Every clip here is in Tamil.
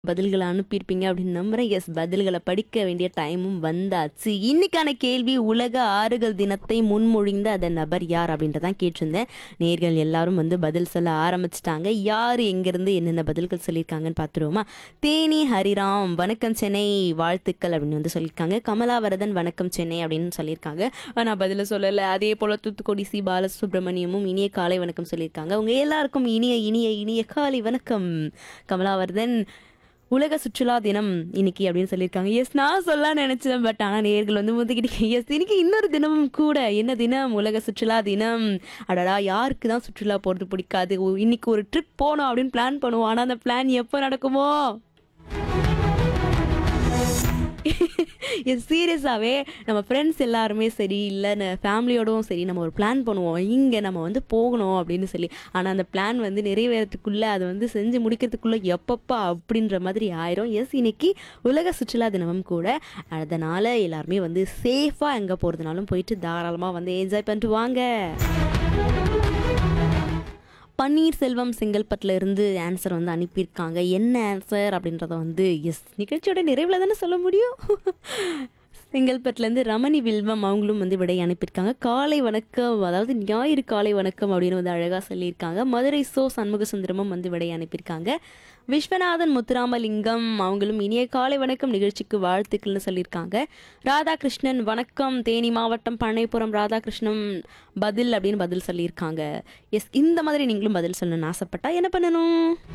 பதில்களை அனுப்பியிருப்பீங்க அப்படின்னு நம்புறேன் எஸ் பதில்களை படிக்க வேண்டிய டைமும் வந்தாச்சு இன்னைக்கான கேள்வி உலக ஆறுகள் தினத்தை முன்மொழிந்த அதன் நபர் யார் அப்படின்றதான் கேட்டிருந்தேன் நேர்கள் எல்லாரும் வந்து பதில் சொல்ல ஆரம்பிச்சிட்டாங்க யார் எங்கேருந்து என்னென்ன பதில்கள் சொல்லியிருக்காங்கன்னு பார்த்துருவோமா தேனி ஹரிராம் வணக்கம் சென்னை வாழ்த்துக்கள் அப்படின்னு வந்து சொல்லியிருக்காங்க கமலாவரதன் வணக்கம் சென்னை அப்படின்னு சொல்லியிருக்காங்க நான் பதில சொல்லலை அதே போல் தூத்துக்குடி சி பாலசுப்ரமணியமும் இனிய காலை வணக்கம் சொல்லியிருக்காங்க உங்க எல்லாருக்கும் இனிய இனிய இனிய காலை வணக்கம் கமலாவர்தன் உலக சுற்றுலா தினம் இன்னைக்கு அப்படின்னு சொல்லியிருக்காங்க எஸ் நான் சொல்ல நினைச்சேன் பட் ஆனால் நேர்கள் வந்து முந்திக்கிட்டு எஸ் இன்னைக்கு இன்னொரு தினமும் கூட என்ன தினம் உலக சுற்றுலா தினம் அடடா யாருக்கு தான் சுற்றுலா போகிறது பிடிக்காது ஓ, இன்னைக்கு ஒரு ட்ரிப் போகணும் அப்படின்னு பிளான் பண்ணுவோம் ஆனால் அந்த பிளான் எப்போ நடக்குமோ எஸ் சீரியஸாகவே நம்ம ஃப்ரெண்ட்ஸ் எல்லாருமே சரி இல்லை ஃபேமிலியோடவும் சரி நம்ம ஒரு பிளான் பண்ணுவோம் இங்கே நம்ம வந்து போகணும் அப்படின்னு சொல்லி ஆனால் அந்த பிளான் வந்து நிறைவேறதுக்குள்ளே அதை வந்து செஞ்சு முடிக்கிறதுக்குள்ளே எப்பப்பா அப்படின்ற மாதிரி ஆயிரும் எஸ் இன்னைக்கு உலக சுற்றுலா தினமும் கூட அதனால் எல்லாருமே வந்து சேஃபாக எங்கே போகிறதுனாலும் போயிட்டு தாராளமாக வந்து என்ஜாய் பண்ணிட்டு வாங்க பன்னீர்செல்வம் செங்கல்பட்டுல இருந்து ஆன்சர் வந்து அனுப்பியிருக்காங்க என்ன ஆன்சர் அப்படின்றத வந்து எஸ் நிகழ்ச்சியோட நிறைவில் தானே சொல்ல முடியும் செங்கல்பட்டுலேருந்து ரமணி வில்வம் அவங்களும் வந்து விடை அனுப்பியிருக்காங்க காலை வணக்கம் அதாவது ஞாயிறு காலை வணக்கம் அப்படின்னு வந்து அழகாக சொல்லியிருக்காங்க மதுரை சோ சண்முக சுந்தரமும் வந்து விடை அனுப்பியிருக்காங்க விஸ்வநாதன் முத்துராமலிங்கம் அவங்களும் இனிய காலை வணக்கம் நிகழ்ச்சிக்கு வாழ்த்துக்கள்னு சொல்லியிருக்காங்க ராதாகிருஷ்ணன் வணக்கம் தேனி மாவட்டம் பண்ணைப்புறம் ராதாகிருஷ்ணன் பதில் அப்படின்னு பதில் சொல்லியிருக்காங்க எஸ் இந்த மாதிரி நீங்களும் பதில் சொல்லணும்னு ஆசைப்பட்டா என்ன பண்ணணும்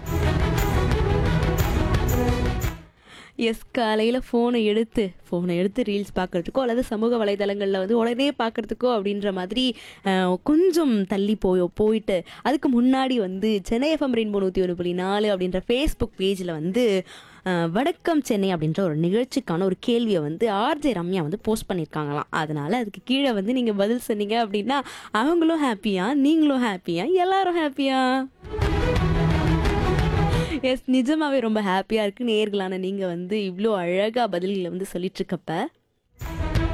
எஸ் காலையில் ஃபோனை எடுத்து ஃபோனை எடுத்து ரீல்ஸ் பார்க்குறதுக்கோ அல்லது சமூக வலைதளங்களில் வந்து உடனே பார்க்குறதுக்கோ அப்படின்ற மாதிரி அஹ், கொஞ்சம் தள்ளி போய் போயிட்டு அதுக்கு முன்னாடி வந்து சென்னை எஃப்எம் ரெயின்போ நூற்றி ஒன்று புள்ளி நாலு அப்படின்ற ஃபேஸ்புக் பேஜில் வந்து அஹ், வணக்கம் சென்னை அப்படின்ற ஒரு நிகழ்ச்சிக்கான ஒரு கேள்வியை வந்து ஆர்ஜே ரம்யா வந்து போஸ்ட் பண்ணியிருக்காங்களாம் அதனால் அதுக்கு கீழே வந்து நீங்கள் பதில் சொன்னீங்க அப்படின்னா அவங்களும் ஹாப்பியா நீங்களும் ஹாப்பியா எல்லாரும் ஹாப்பியா எஸ் நிஜமாவே ரொம்ப ஹாப்பியாக இருக்கு நேர்களான நீங்கள் வந்து இவ்வளோ அழகாக பதில்களை வந்து சொல்லிட்டு இருக்கப்ப